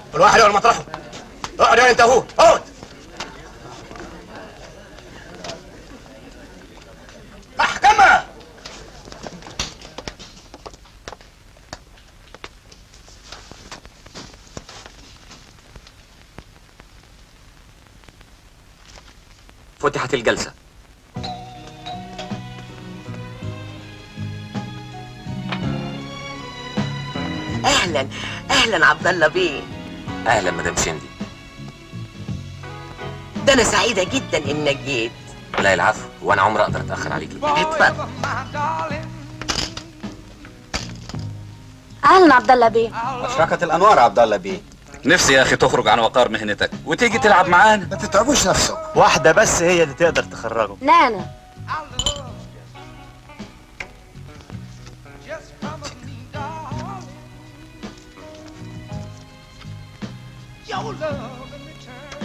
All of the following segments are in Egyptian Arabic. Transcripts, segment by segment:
كل واحد يقعد مطرحه اقعد يا انت اهو اقعد محكمة فتحت الجلسة اهلا اهلا عبد الله بيه أهلا مدام شندي ده انا سعيده جدا انك جيت لا العفو وأنا عمري أقدر أتأخر عليكي اتفضل اهلا عبد الله بيه أشرقت الأنوار يا عبد الله بيه نفسي يا اخي تخرج عن وقار مهنتك وتيجي تلعب معانا ما تتعبوش نفسك واحدة بس هي اللي تقدر تخرجه نانا Your love in return.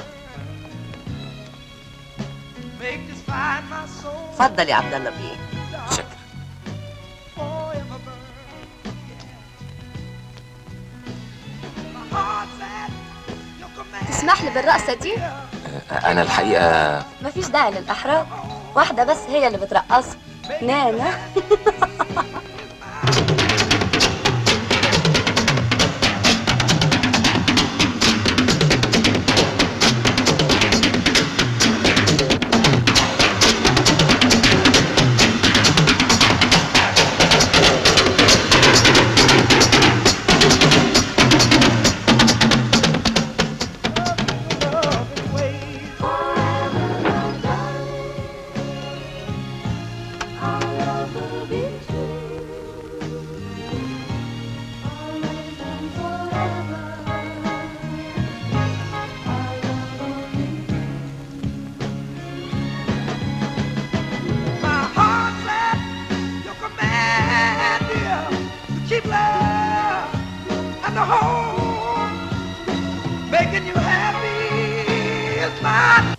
Make this find my soul اتفضل يا عبد الله بيه شكرا forever burn. My heart's at your command. تسمح لي بالرقصه دي أنا الحقيقة مفيش داعي للاحراج واحده بس هي اللي بترقصك نانا My heart's at your command, dear. To keep love and the home, making you happy is my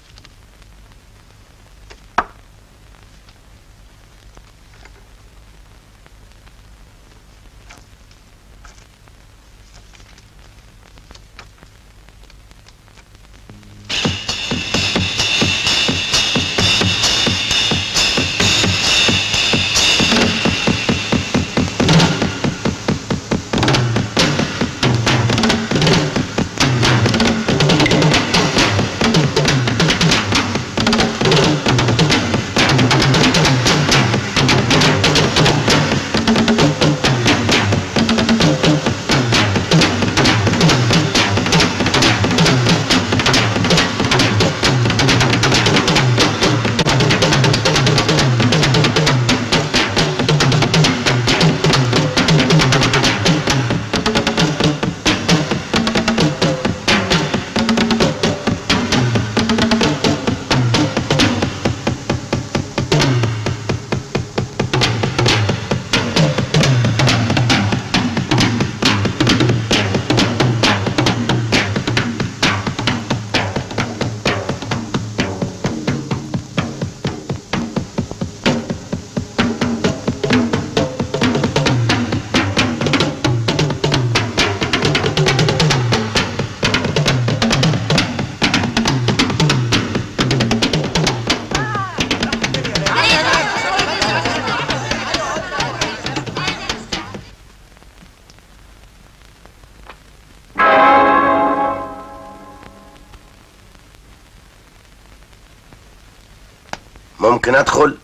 ممكن ادخل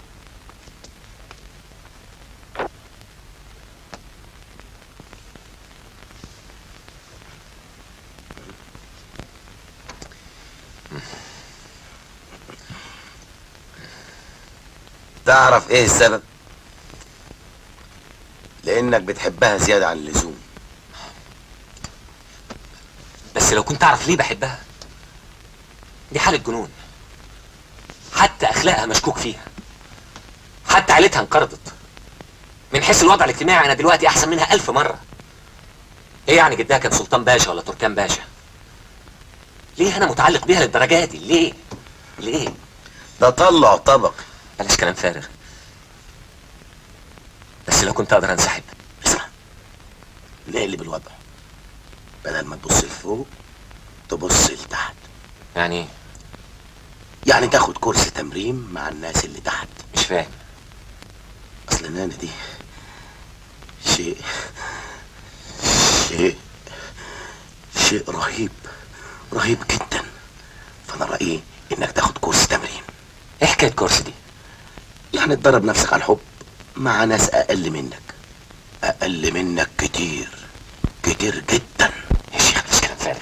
تعرف ايه السبب لانك بتحبها زيادة عن اللزوم بس لو كنت أعرف ليه بحبها دي حالة جنون حتى أخلاقها مشكوك فيها حتى عيلتها انقرضت من حيث الوضع الاجتماعي أنا دلوقتي أحسن منها ألف مرة إيه يعني جدها كان سلطان باشا ولا تركان باشا ليه أنا متعلق بيها للدرجة دي ليه ليه ده طلع طبق بلاش كلام فارغ بس لو كنت أقدر أنسحب اسمع نقلب الوضع بدل ما تبص لفوق تبص لتحت يعني إيه؟ يعني تاخد كورس تمرين مع الناس اللي تحت مش فاهم اصل نانا دي شيء شيء شيء رهيب رهيب جدا فانا رايي انك تاخد كورس تمرين ايه حكايه كورس دي يعني تدرب نفسك على الحب مع ناس اقل منك اقل منك كتير كتير جدا يا شيخ مش كلام فارغ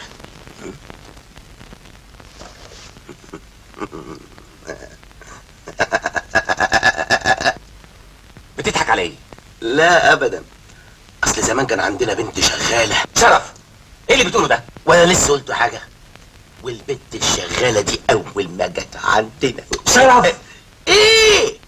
بتضحك على ايه لا ابدا اصل زمان كان عندنا بنت شغاله شرف ايه اللي بتقوله ده وانا لسه قلت حاجه والبنت الشغاله دي اول ما جت عندنا شرف ايه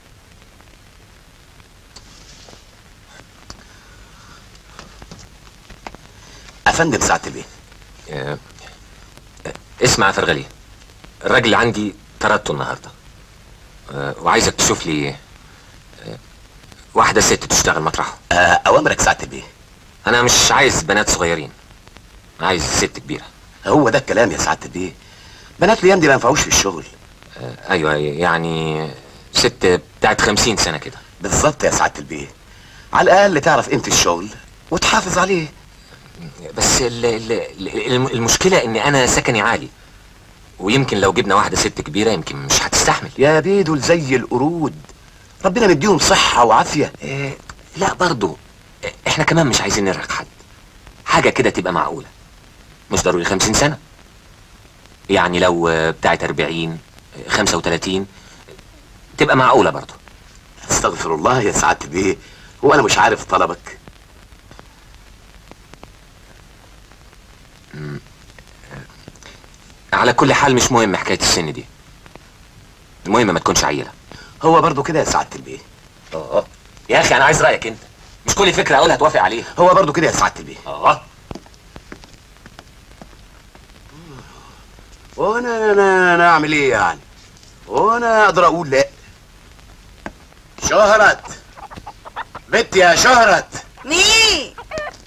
افندم سعاده البيه آه، آه، اسمع يا فرغلي الراجل اللي عندي طردته النهارده آه، وعايزك تشوف لي آه، واحده ست تشتغل مطرحه آه، اوامرك سعاده البيه انا مش عايز بنات صغيرين عايز ست كبيره هو ده الكلام يا سعاده البيه بنات الايام دي ما ينفعوش في الشغل آه، ايوه يعني ست بتاعت خمسين سنه كده بالظبط يا سعاده البيه على الاقل تعرف قيمه الشغل وتحافظ عليه بس ال ال ال- المشكله ان انا سكني عالي ويمكن لو جبنا واحده ست كبيره يمكن مش هتستحمل يا بيه دول زي القرود ربنا مديهم صحه وعافيه إيه لا برضو إيه، احنا كمان مش عايزين نرهق حد حاجة كده تبقى معقولة مش ضروري خمسين سنة يعني لو آه، بتاعت أربعين آه، خمسة وتلاتين تبقى معقولة برضو استغفر الله يا سعاده البيه هو انا مش عارف طلبك على كل حال مش مهم حكاية السن دي المهم ما تكونش عيلة هو برضو كده يا سعاده البيه اه يا أخي أنا عايز رأيك أنت مش كل فكرة أقولها توافق عليها هو برضو كده يا سعاده البيه اه وانا انا انا اعمل ايه يعني وانا اقدر اقول لا شهرت بنت يا شهرت مين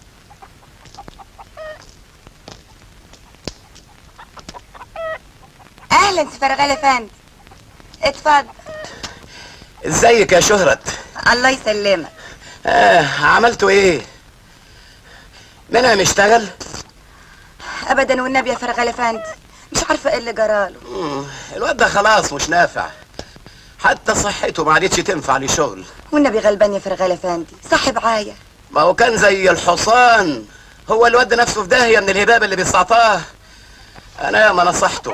اهلا سفرغال افندي اتفضل ازيك يا شهرت الله يسلمك آه عملتوا ايه منها مشتغل ابدا والنبي يا فرغال افندي مش عارفه ايه اللي جراله مم، الواد ده خلاص مش نافع حتى صحته ما عادتش تنفع لشغل والنبي غلبان يا فرغال افندي صاحب عايه ما هو كان زي الحصان هو الواد نفسه في داهيه من الهباب اللي بيستعطاه انا ياما نصحته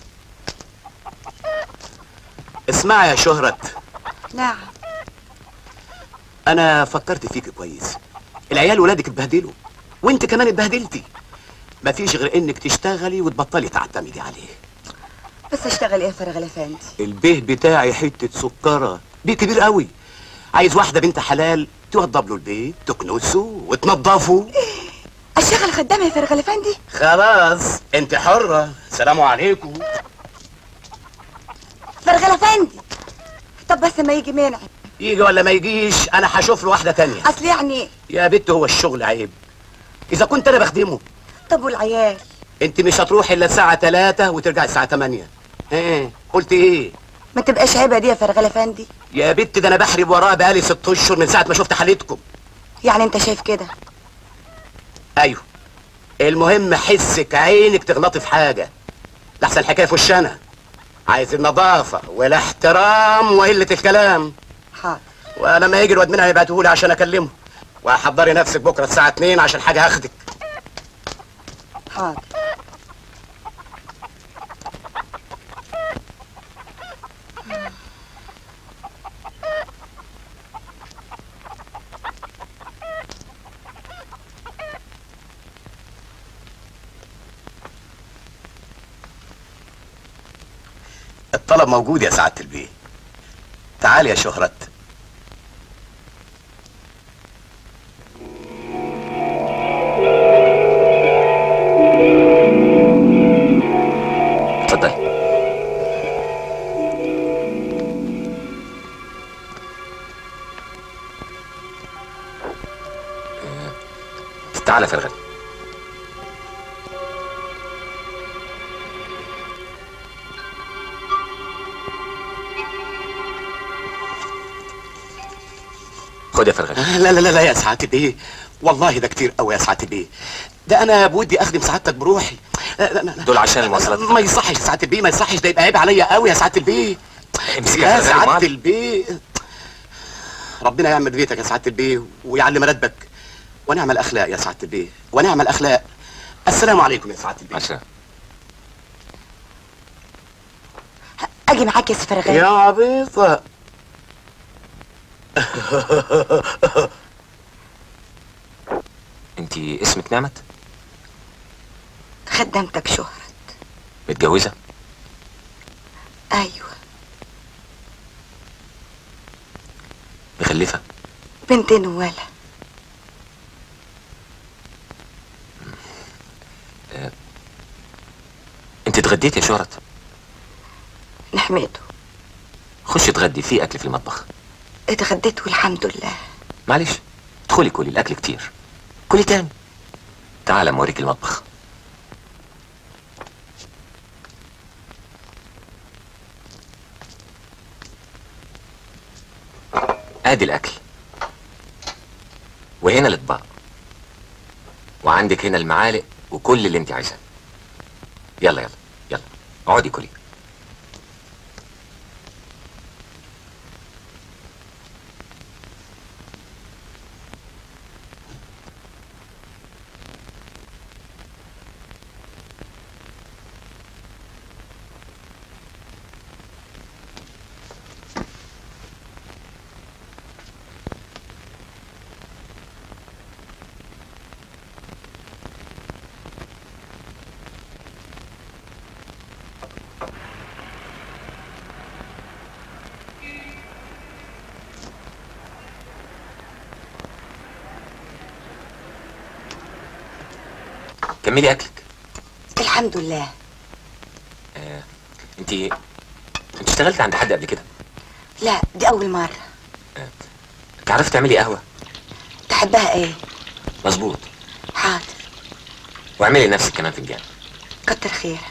اسمعي يا شهرت نعم انا فكرت فيك كويس العيال ولادك اتبهدلوا وانت كمان اتبهدلتي مفيش غير انك تشتغلي وتبطلي تعتمدي عليه بس اشتغل ايه يا فرغال افندي البيه بتاعي حته سكره بيه كبير قوي عايز واحده بنت حلال توضب له البيت تكنسه وتنضفه اشتغل خدامه يا فرغال افندي خلاص انت حره سلام عليكم فرغال افندي طب بس ما يجي منعم يجي ولا ما يجيش انا هشوف له واحده تانية اصل يعني يا بنت هو الشغل عيب اذا كنت انا بخدمه طب والعيال انت مش هتروحي الا الساعه 3 وترجعي الساعه 8 ايه قلت ايه ما تبقاش عيبه دي يا فرغال افندي يا بنت ده انا بحرب وراه بقالي ست اشهر من ساعه ما شفت حالتكم يعني انت شايف كده ايوه المهم حسك عينك تغلطي في حاجه لحسن الحكايه في وشنا عايز النظافه والاحترام وقله الكلام حاضر ولما يجي الواد منها يبعتهولي عشان اكلمه وحضري نفسك بكره الساعه 2 عشان حاجه هاخدك حاضر الطلب موجود يا سعاده البيه تعال يا شهرت اتفضل تعالى فرغل خد يا فرغلي لا لا لا لا يا سعاده البيه والله ده كتير قوي يا سعاده البيه ده انا بودي اخدم سعادتك بروحي لا لا لا دول عشان المواصلات ما يصحش يا سعاده البيه ما يصحش ده يبقى عيب عليا قوي يا سعاده البيه امسك يا يا فرغلي سعاده معاك. البيه ربنا يعمل بيتك يا سعاده البيه ويعلم راتبك ونعم الاخلاق يا سعاده البيه ونعم الاخلاق السلام عليكم يا سعاده البيه عشان اجي معاك يا سفرغال يا عبيطه انت اسمك نعمت خدمتك شهرة متجوزه ايوه مخلفه بنتين ولا انت اتغديت يا شهرت نحمده خش اتغدي في اكل في المطبخ اتغديت والحمد لله معلش ادخلي كلي الاكل كتير كلي تاني تعال اما اوريك المطبخ ادي الاكل وهنا الاطباق وعندك هنا المعالق وكل اللي انت عايزاه يلا يلا يلا اقعدي كلي كملي اكلك الحمد لله انت انت اشتغلت عند حد قبل كده لا دي اول مرة تعرفي تعملي قهوه تحبها ايه مظبوط حاضر واعملي لنفسك كمان فنجان كتر خيرك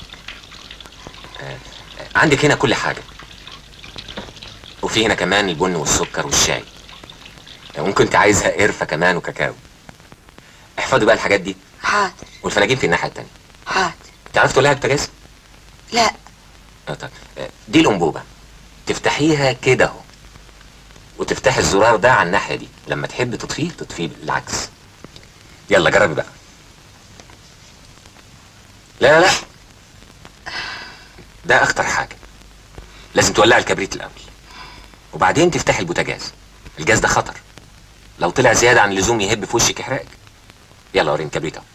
عندك هنا كل حاجه وفي هنا كمان البن والسكر والشاي ممكن انت عايزها قرفه كمان وكاكاو احفظي بقى الحاجات دي حاضر والفناجين في الناحيه التانيه حاضر تعرف تقولها بوتاجاز لا آه طيب. آه، دي الانبوبه تفتحيها كده اهو وتفتحي الزرار ده على الناحيه دي لما تحب تطفيه تطفيه بالعكس يلا جربي بقى لا لا لا ده اخطر حاجه لازم تولعي الكبريت الاول وبعدين تفتحي البوتاجاز الجاز ده خطر لو طلع زياده عن اللزوم يهب في وشك يحرقك يلا وريني الكبريت اهو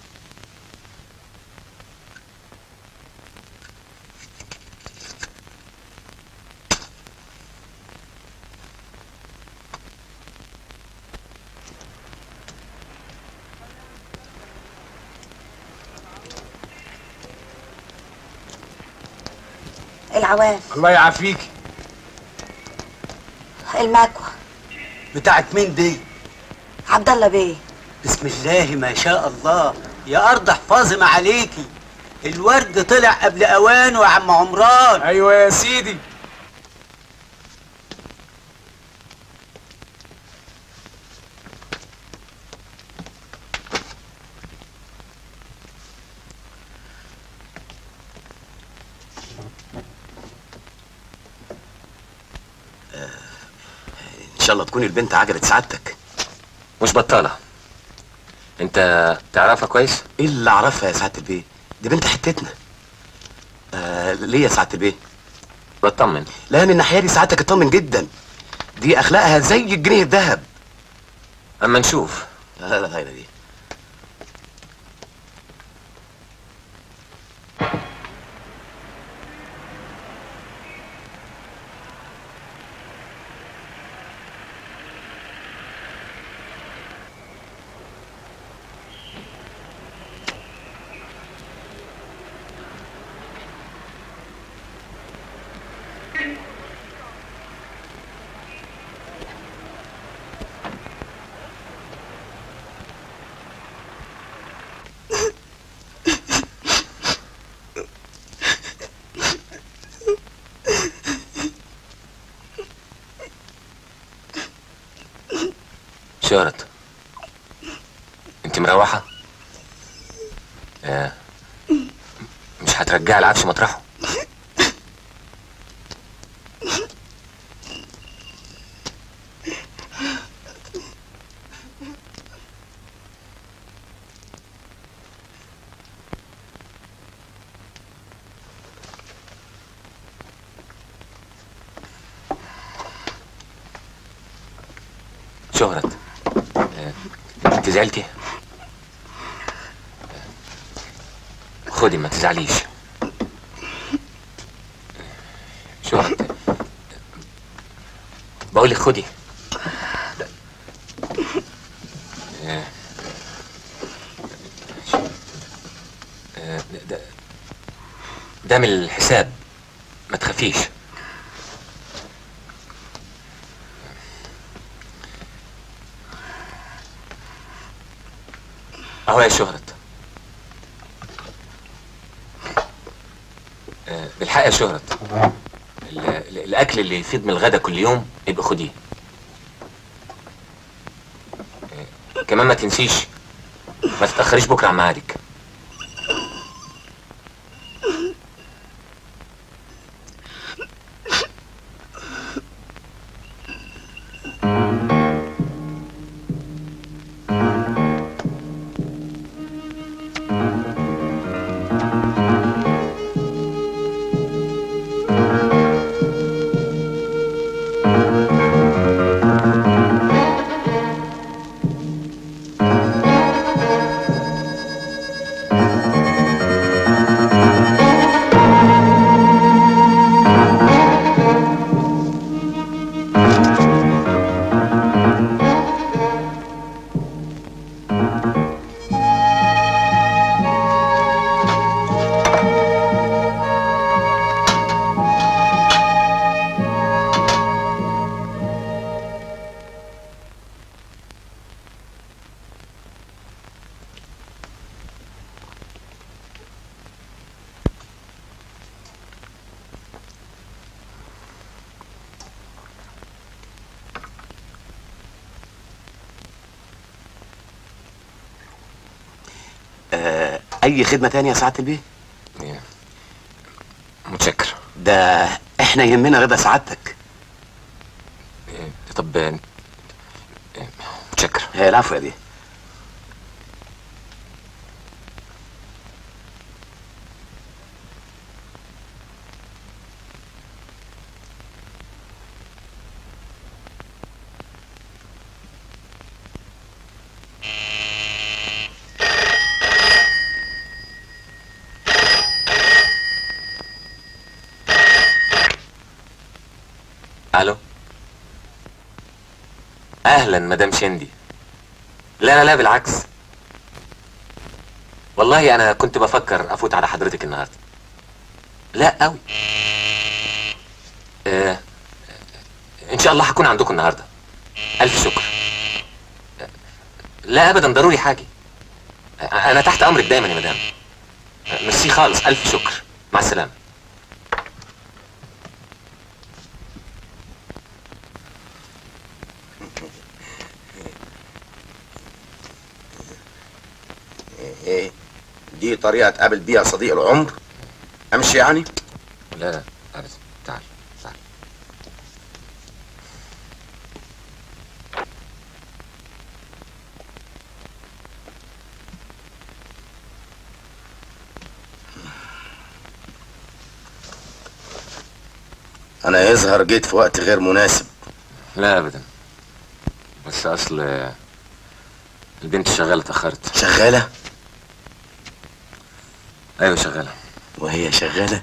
العواف الله يعافيك المكوى بتاعت مين دي؟ عبد الله بيه بسم الله ما شاء الله يا أرض احفظي ما عليكي الورد طلع قبل أوانه يا عم عمران ايوه يا سيدي ان شاء الله تكون البنت عجبت سعادتك مش بطاله انت تعرفها كويس ايه اللي اعرفها يا سعاده البيه دي بنت حتتنا آه ليه يا سعاده البيه بطمن لا من الناحيه دي سعادتك اطمن جدا دي اخلاقها زي الجنيه الذهب اما نشوف لا لا غير دي شهرت انت مروحة؟ آه. مش هترجع العفش مطرحه شهرت آه، انت زعلتي آه، خدي ما تزعليش شهرت بقول لك خدي آه، آه، ده ده من الحساب ما تخافيش اهو يا شهرت آه، بالحق يا شهرت ال- ال- الاكل اللي يفيض من الغدا كل يوم يبقى خديه آه، كمان ما تنسيش ما تتاخريش بكره عن ميعادك آه اي خدمه تانية يا سعاده البيه آه، متشكر ده احنا يهمنا رضا سعادتك آه، طب آه، آه، متشكر هي العفو يا بيه الو اهلا مدام شندي لا لا لا بالعكس والله انا كنت بفكر افوت على حضرتك النهارده لا قوي آه ان شاء الله هكون عندكم النهارده الف شكر آه، لا ابدا ضروري حاجه آه، انا تحت امرك دايما يا مدام آه، ميرسي خالص الف شكر مع السلامه ايه دي طريقة تقابل بيها صديق العمر امشي يعني لا لا ابدا تعال تعال انا يظهر جيت في وقت غير مناسب لا ابدا بس اصل البنت شغاله اتاخرت شغالة ايوه شغاله وهي شغالة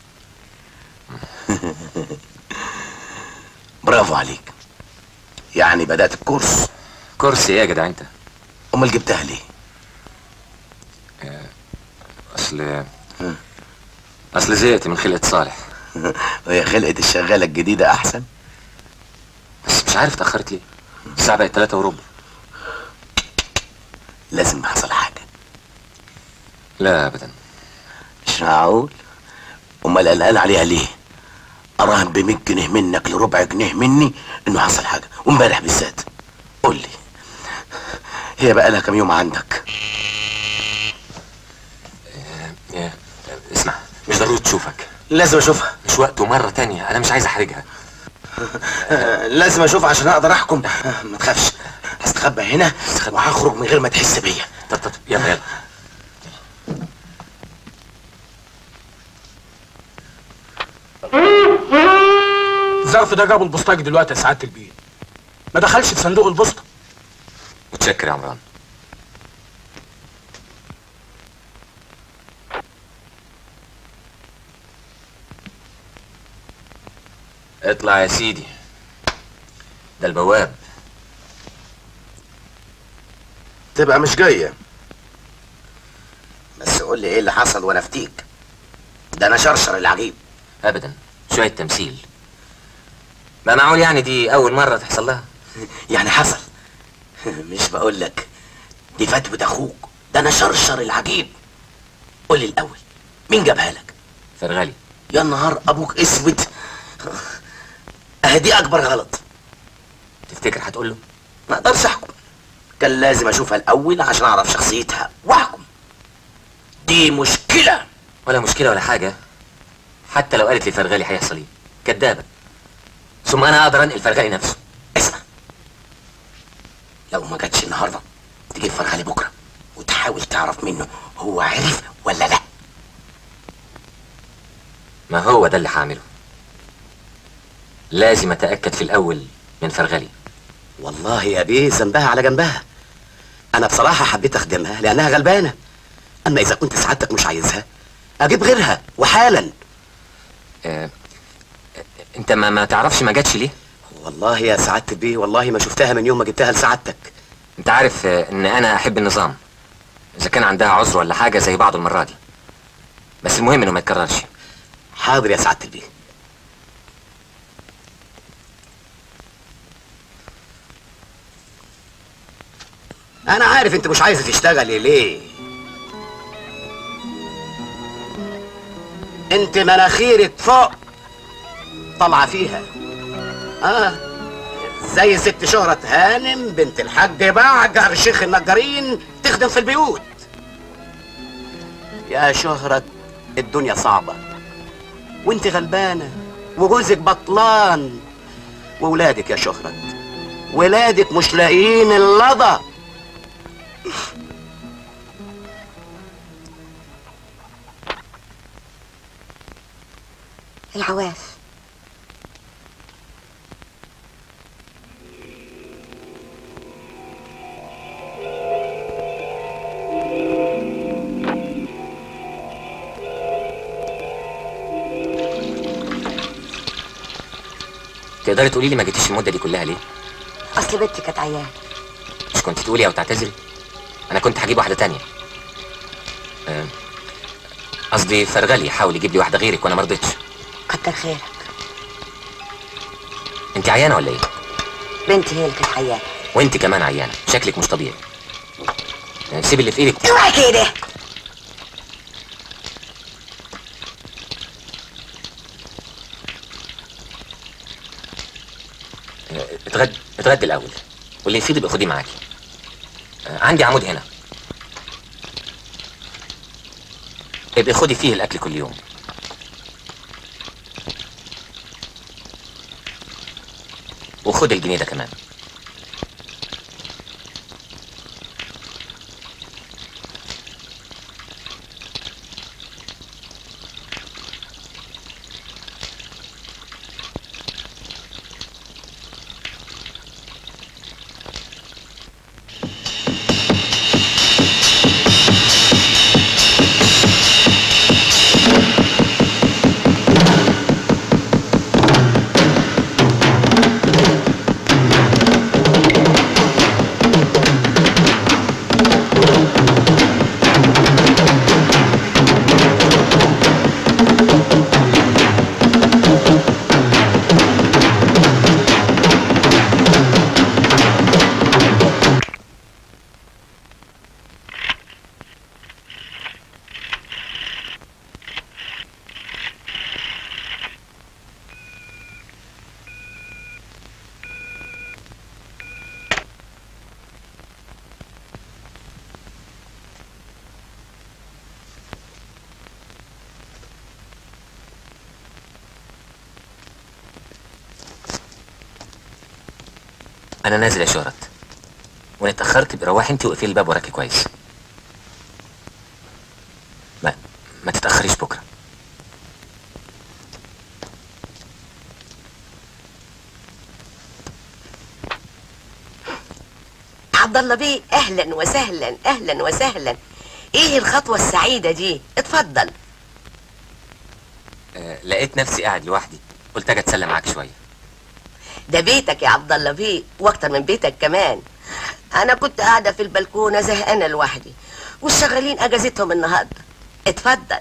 برافو عليك يعني بدأت الكورس كرسي ايه يا جدع انت امال جبتها ليه اصل اصل زهقت من خلقه صالح وهي خلقة الشغالة الجديدة احسن بس مش عارف اتاخرت ليه الساعه بقت 3 وربع لازم حصل حاجة لا ابدا مش معقول امال قلقان عليها ليه اراهن ب 100 جنيه منك لربع جنيه مني انه حصل حاجه وامبارح بالذات قول لي هي بقى لها كام يوم عندك آه، اسمع مش ضروري تشوفك لازم اشوفها مش وقته مرة تانية أنا مش عايز أحرجها آه، لازم اشوفها عشان اقدر احكم آه، ما تخافش هستخبى هنا وهخرج من غير ما تحس بيا طب طب يلا يلا الظرف ده جابه البوسطاج دلوقتي يا سعاده البيه ما دخلش في صندوق البوسطه متشكر يا عمران اطلع يا سيدي ده البواب تبقى مش جايه بس قول لي ايه اللي حصل وانا افتيك ده انا شرشر العجيب ابدا شويه تمثيل ما معقول يعني دي اول مره تحصل لها يعني حصل مش بقول لك دي فتوى اخوك ده انا شرشر العجيب قول لي الاول مين جابها لك فرغلي يا نهار ابوك اسود اهدي اكبر غلط تفتكر هتقول له ما اقدرش احكم كان لازم اشوفها الاول عشان اعرف شخصيتها واحكم دي مشكله ولا مشكله ولا حاجه حتى لو قالت لي فرغلي هيحصل ايه كدابه ثم انا اقدر انقل فرغلي نفسه اسمع لو ما جاتش النهارده تجيب فرغلي بكره وتحاول تعرف منه هو عرف ولا لا ما هو ده اللي هعمله لازم اتاكد في الاول من فرغلي والله يا بيه ذنبها على جنبها انا بصراحه حبيت اخدمها لانها غلبانه اما اذا كنت سعادتك مش عايزها اجيب غيرها وحالا آه، انت ما ما تعرفش ما جاتش ليه والله يا سعاده البيه والله ما شفتها من يوم ما جبتها لسعادتك انت عارف آه، ان انا احب النظام اذا كان عندها عذر ولا حاجه زي بعض المره دي بس المهم انه ما يتكررش حاضر يا سعاده البيه انا عارف انت مش عايزه تشتغلي ليه انت مناخيرك فوق طالعه فيها اه زي ست شهرة هانم بنت الحاج بعجر شيخ النجارين تخدم في البيوت يا شهرة الدنيا صعبة وانت غلبانة وجوزك بطلان وولادك يا شهرة ولادك مش لاقيين اللضا العواف تقدري تقولي لي ما جيتيش المده دي كلها ليه اصل بنتي كانت عيانه مش كنت تقولي او تعتذري انا كنت هجيب واحده تانية آه، قصدي فرغلي حاول يجيب لي واحده غيرك وانا ما رضيتش كتر خيرك انت عيانه ولا ايه بنتي هي اللي كانت عيانه وانت كمان عيانه شكلك مش طبيعي آه، سيب اللي في ايدك اوعى كده آه، اتغدى اتغدى الاول واللي يفيد يبقى خديه معاكي آه، عندي عمود هنا ابقي خدي فيه الاكل كل يوم وخد الجنيه ده كمان انا نازل يا شهرت وان اتاخرت يبقى روحي انت واقفلي الباب وراكي كويس ما ما تتاخريش بكره عبد الله بيه اهلا وسهلا اهلا وسهلا ايه الخطوه السعيده دي اتفضل آه لقيت نفسي قاعد لوحدي قلت اجي اتسلى معاك شويه ده بيتك يا عبد الله بيه واكتر من بيتك كمان انا كنت قاعده في البلكونه زهقانه لوحدي والشغالين اجازتهم النهارده اتفضل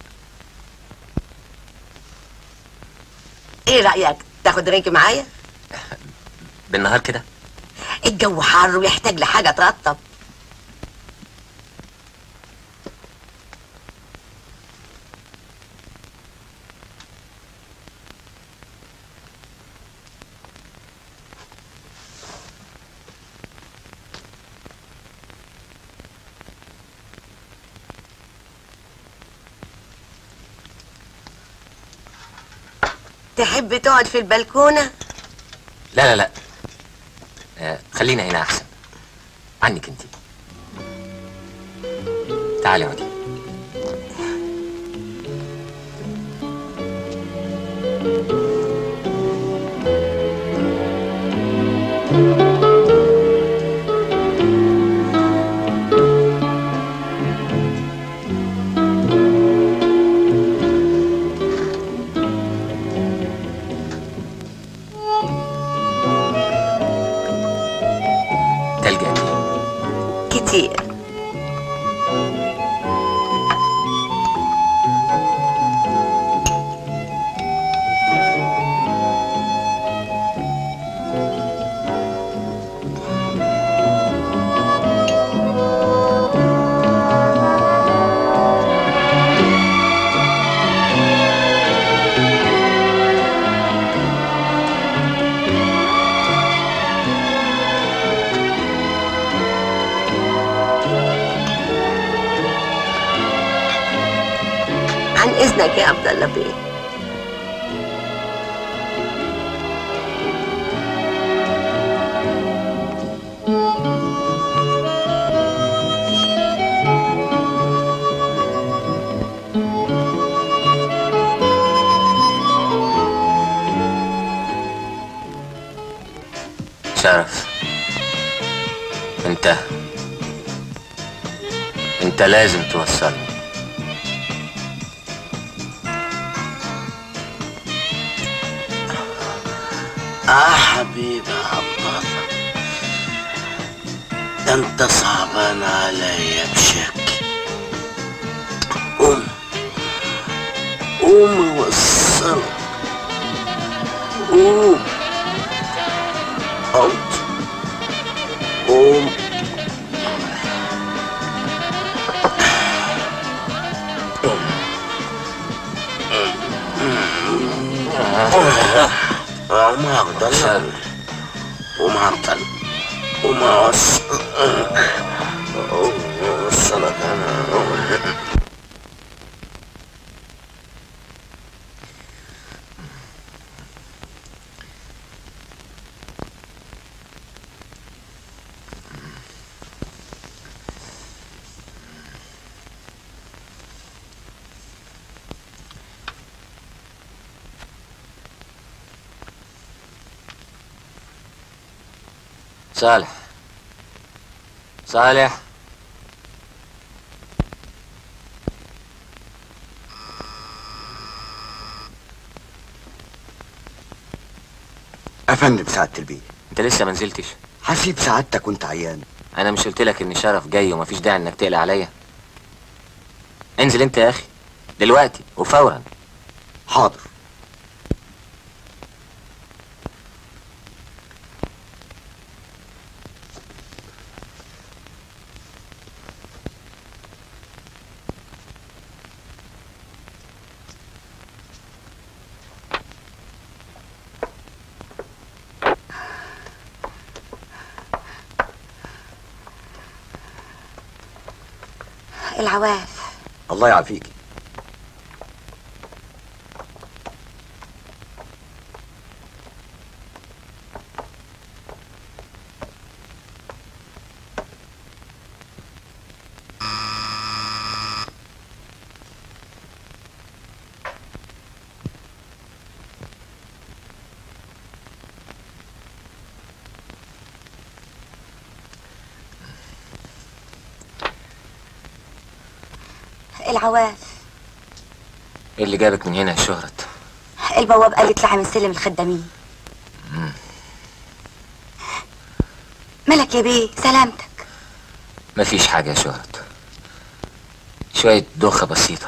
ايه رايك تاخد درينك معايا بالنهار كده الجو حر ويحتاج لحاجه ترطب تحب تقعد في البلكونه لا لا لا آه خلينا هنا احسن عنك انت تعالي اقعدي تلجأ ايه كتير عن اذنك يا عبد الله بيه شرف انت انت لازم توصلني اه حبيبي عبد الله ده انت صعبان عليا بشكل قوم قوم وصلك قوم قمت قوم قوم يا عبد الله قوم عطل قوم اوصل قوم اوصلك انا صالح صالح افندم سعادة البيه انت لسه ما نزلتش هسيب سعادتك وانت عيان انا مش قلت لك ان شرف جاي ومفيش داعي انك تقلق عليا انزل انت يا اخي دلوقتي وفورا حاضر العواف الله يعافيك العواف ايه اللي جابك من هنا يا شهرت البواب قال لي اطلعي من سلم الخدامين ملك يا بيه سلامتك مفيش حاجة يا شهرت شوية دوخة بسيطة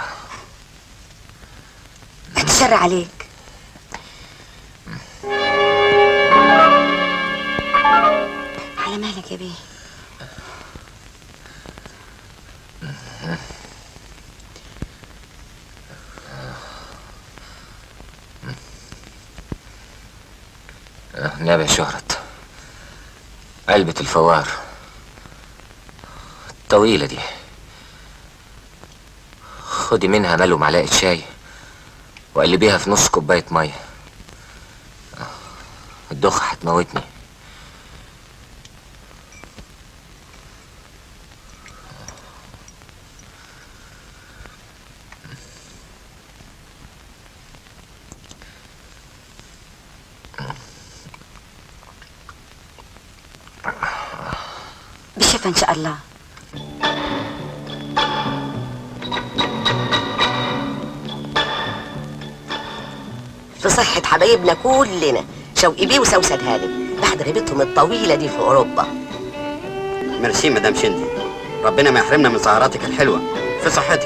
اتشر عليك على مالك يا بيه آه، نعم يا شهرت علبة الفوار الطويلة دي خدي منها ملو معلقة شاي وقلبيها في نص كوباية مية آه، الدوخة هتموتني بالشفا ان شاء الله في صحة حبايبنا كلنا شوقي بيه وسوسن هانم بعد غيبتهم الطويلة دي في أوروبا ميرسي مدام شندي ربنا ما يحرمنا من سهراتك الحلوة في صحتك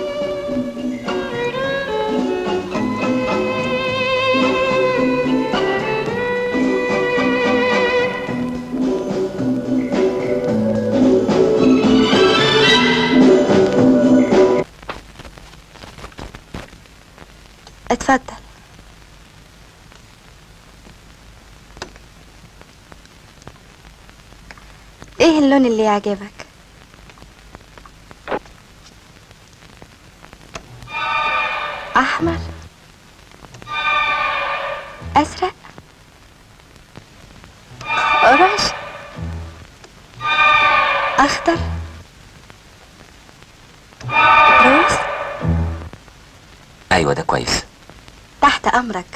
اتفضل ايه اللون اللي يعجبك احمر ازرق اورنج اخضر روز ايوه ده كويس تحت امرك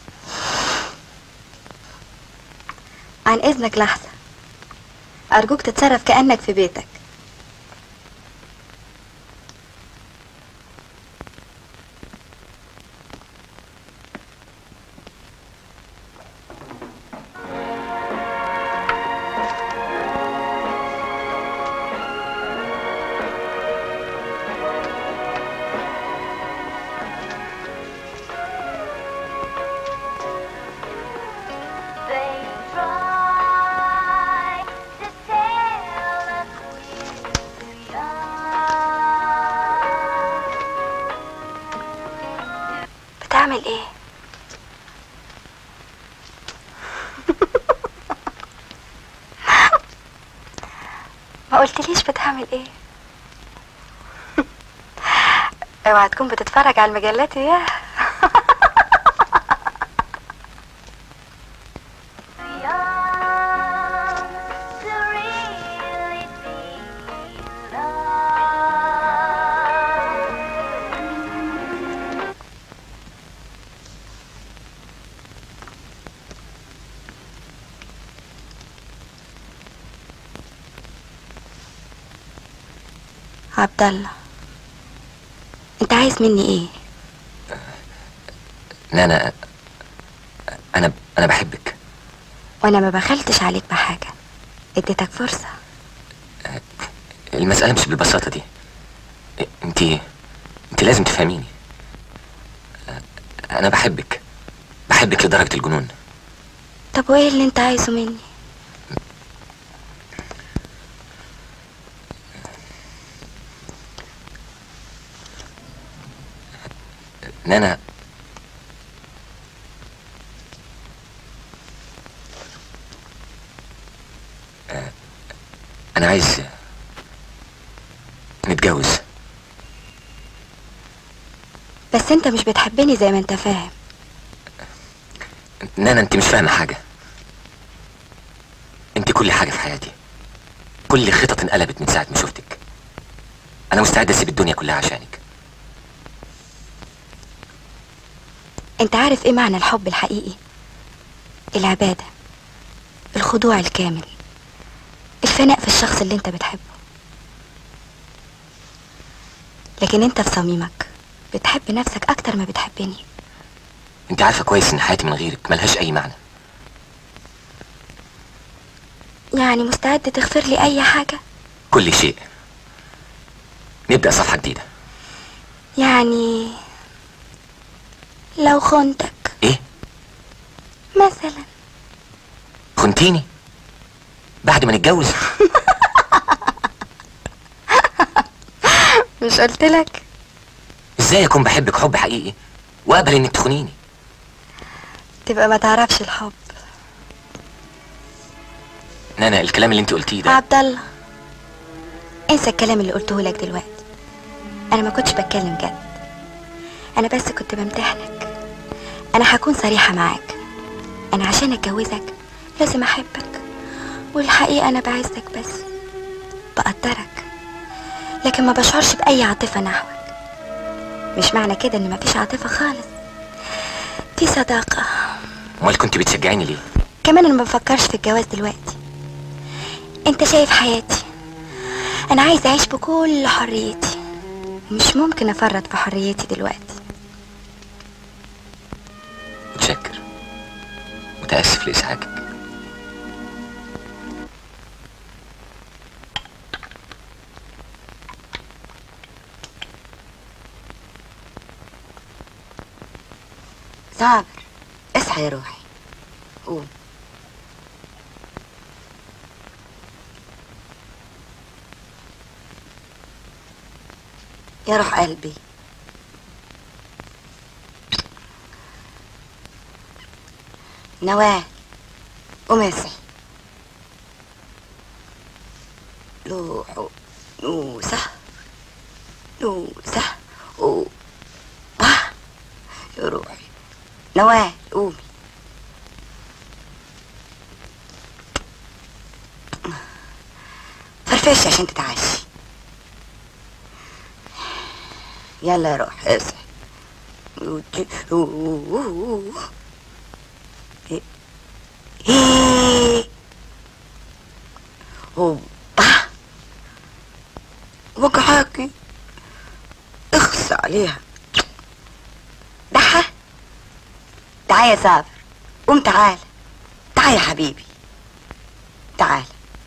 عن اذنك لحظه ارجوك تتصرف كانك في بيتك بتعمل ايه ما قلتليش بتعمل ايه اوعى تكون بتتفرج على المجلات اياه عبد الله انت عايز مني ايه نانا انا انا بحبك وانا ما بخلتش عليك بحاجه اديتك فرصه المسألة مش بالبساطة دي انت انت لازم تفهميني انا بحبك بحبك لدرجة الجنون طب وايه اللي انت عايزه مني نانا آه، انا عايز نتجوز بس انت مش بتحبني زي ما انت فاهم نانا انت مش فاهمة حاجة انت كل حاجة في حياتي كل خطط انقلبت من ساعة ما شفتك انا مستعد اسيب الدنيا كلها عشانك انت عارف ايه معنى الحب الحقيقي العبادة الخضوع الكامل الفناء في الشخص اللي انت بتحبه لكن انت في صميمك بتحب نفسك اكتر ما بتحبني انت عارفه كويس ان حياتي من غيرك ملهاش اي معنى يعني مستعد تغفر لي اي حاجة كل شيء نبدا صفحه جديده يعني لو خنتك ايه مثلا خنتيني بعد ما نتجوز مش قلت لك ازاي اكون بحبك حب حقيقي واقبل انك تخونيني تبقى ما تعرفش الحب نانا الكلام اللي انت قلتيه ده عبد الله انسى الكلام اللي قلته لك دلوقتي انا ما كنتش بتكلم جد انا بس كنت بمتحنك انا هكون صريحة معاك انا عشان اتجوزك لازم احبك والحقيقة انا بعزك بس بقدرك لكن ما بشعرش باي عاطفة نحوك مش معنى كده ان مفيش عاطفة خالص في صداقة امال كنت بتشجعيني ليه كمان انا ما بفكرش في الجواز دلوقتي انت شايف حياتي انا عايز اعيش بكل حريتي مش ممكن افرط في حريتي دلوقتي متشكر متاسف لازعاجك صابر اصحى يا روحي قوم يا روح قلبي نواه قوم يا سعيد لوحو نوسة نوسة أوه آه يا روحي نواه قومي فرفشي عشان تتعشي يلا يا روح اصحي ايه هوبا وجعاكي اخص عليها دحة تعال يا صابر قوم تعال تعال يا حبيبي تعال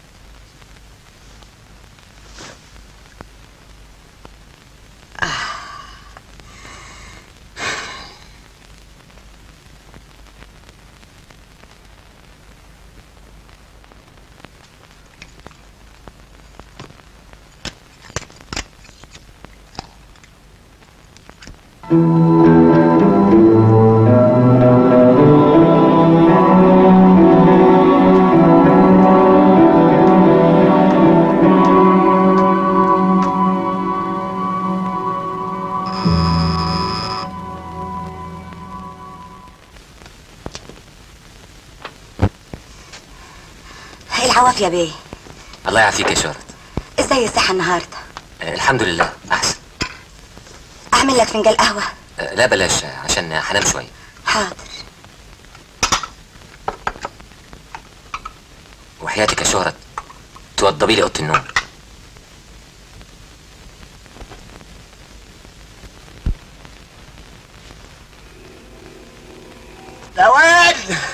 العوافي يا بيه الله يعافيك يا شهرت ازاي الصحة النهاردة آه، الحمد لله احسن اعمل لك فنجان قهوة آه، لا بلاش آه، عشان هنام شويه حاضر وحياتك يا شهرت توضبي لي اوضه النوم نوال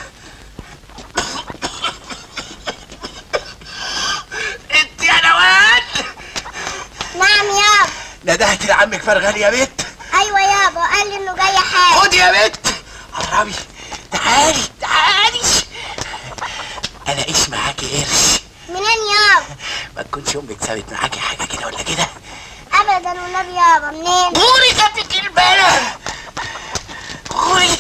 انت يا نوال نعم يابا ندهت لعمك فرغلي يا بت ايوه يابا قال لي انه جاي حاجه خد يا بت قربي تعالي تعالي انا ايش معاكي قرش منين يابا ما تكونش امك سابت معاكي حاجه كده ولا كده ابدا والنبي يابا منين غوري خدتك البلا غوري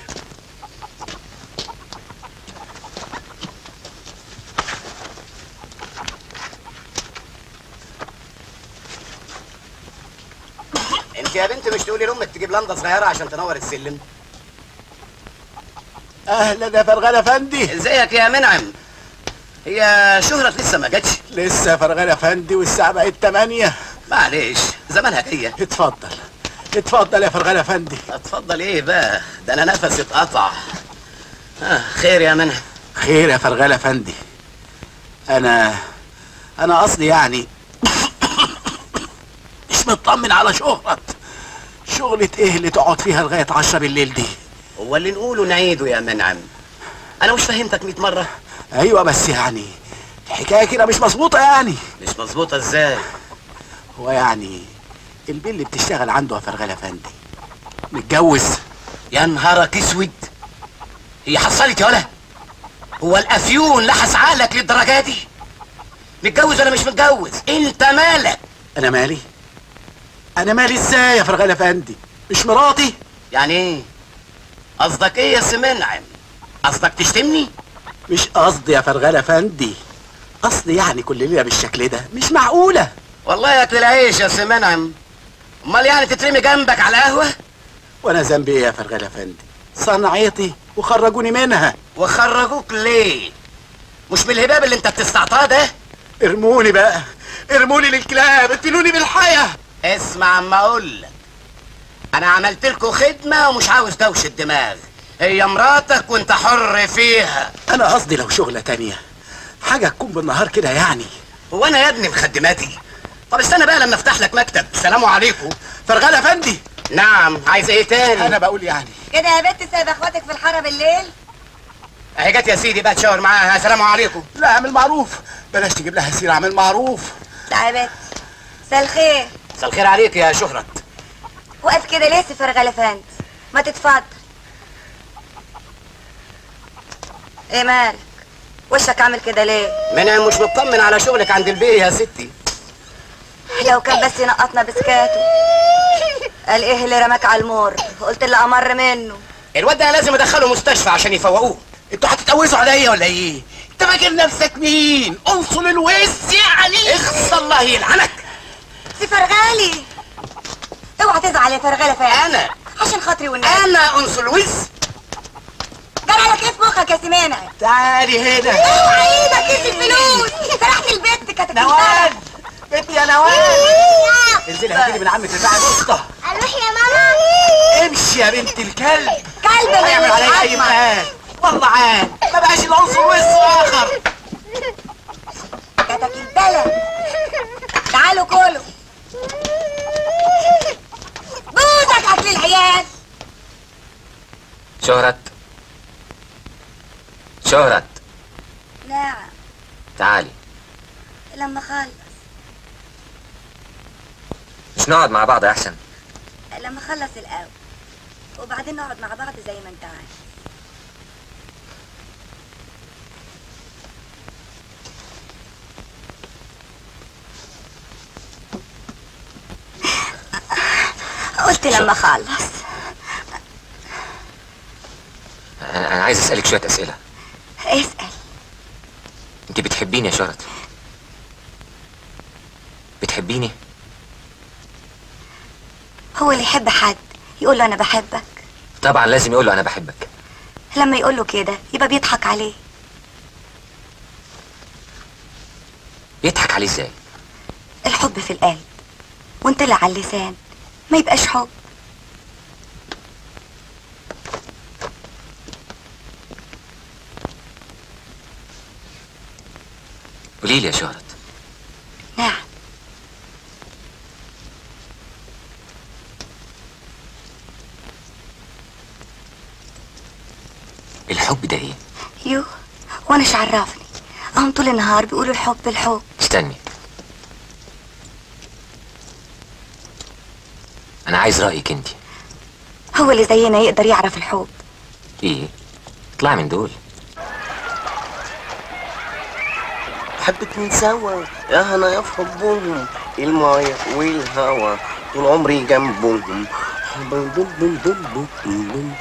انت يا بنت مش تقولي لامك تجيب لنده صغيره عشان تنور السلم اهلا يا فرغان افندي ازيك يا منعم هي شهرة لسه ما جاتش لسه يا فرغان افندي والساعه بقت 8 معلش زمانها جايه اتفضل اتفضل يا فرغان افندي اتفضل ايه بقى ده انا نفسي اتقطع آه خير يا منعم خير يا فرغان افندي انا انا قصدي يعني مش مطمن على شهرة شغلة ايه اللي تقعد فيها لغاية عشرة بالليل دي هو اللي نقوله نعيده يا منعم انا مش فهمتك 100 مره ايوه بس يعني الحكاية كده مش مظبوطة يعني مش مظبوطه ازاي هو يعني البيل اللي بتشتغل عنده يا فرغال افندي متجوز يا نهارك اسود هي حصلت يا ولا هو الافيون لحس عقلك للدرجه دي متجوز ولا مش متجوز انت مالك انا مالي انا مالي ازاي يا فرغال افندي مش مراتي يعني ايه قصدك ايه يا سي منعم قصدك تشتمني مش قصدي يا فرغال افندي قصدي يعني كل ليله بالشكل ده مش معقوله والله ياكل العيش يا سي منعم امال يعني تترمي جنبك على قهوه وانا ذنبي ايه يا فرغال افندي صنعتي وخرجوني منها وخرجوك ليه مش من الهباب اللي انت بتستعطاه ده ارموني بقى ارموني للكلاب اقتلوني بالحياه اسمع اما اقول لك انا عملت لكم خدمه ومش عاوز دوشه دماغ هي مراتك وانت حر فيها انا قصدي لو شغله تانية حاجه تكون بالنهار كده يعني هو انا يا ابني مخدماتي طب استنى بقى لما افتح لك مكتب سلام عليكم فرغال افندي نعم عايز ايه تاني انا بقول يعني كده يا بنت سايبه اخواتك في الحاره بالليل اهي جت يا سيدي بقى تشاور معاها سلام عليكم لا اعمل معروف بلاش تجيب لها سيره اعمل معروف تعالى يا بنت مساء الخير مساء الخير عليك يا شهرت واقف كده ليه سي فرغال افندي ما تتفضل ايه مالك وشك عامل كده ليه منعم مش مطمن على شغلك عند البيه يا ستي لو كان بس ينقطنا بسكاته قال ايه اللي رماك على المور قلت اللي امر منه الواد ده لازم ادخله مستشفى عشان يفوقوه انتوا هتتقوزوا عليا ولا ايه انت فاكر نفسك مين انصل الوز يعني اخص الله يلعنك سي فرغالي اوعى تزعل يا فرغالة فعلا انا عشان خاطري والنبي انا انصل وز جرى لك ايه في مخك يا سمانع تعالي هنا اوعى ايدك كيس الفلوس سرحت البنت كانت نوال بنت يا نوال انزلي هاتيلي من عمك بتاع القسطه اروح يا ماما امشي يا بنت الكلب كلب هيعمل عليا اي مقال والله عاد ما بقاش العنصر وز اخر كتك البلد تعالوا كلوا جوزك اكل العيال شهرت شهرت نعم تعالي لما خلص مش نقعد مع بعض احسن لما خلص الاول وبعدين نقعد مع بعض زي ما انت عايز قلت لما اخلص انا أنا عايز اسالك شويه اسئله اسال انت بتحبيني يا شهرت بتحبيني هو اللي يحب حد يقول له انا بحبك طبعا لازم يقول له انا بحبك لما يقول له كده يبقى بيضحك عليه يضحك عليه ازاي الحب في القلب وانت اللي على اللسان ما يبقاش حب قولي لي يا شهرت نعم الحب ده ايه يو وانا مش عرفني هم طول النهار بيقولوا الحب الحب استني انا عايز رايك انت هو اللي زينا يقدر يعرف الحب ايه اطلع من دول حبتني سوا يا هنا يا في حبهم المايه والهوا طول عمري جنبهم بوم بوم بوم بوم بوم بوم.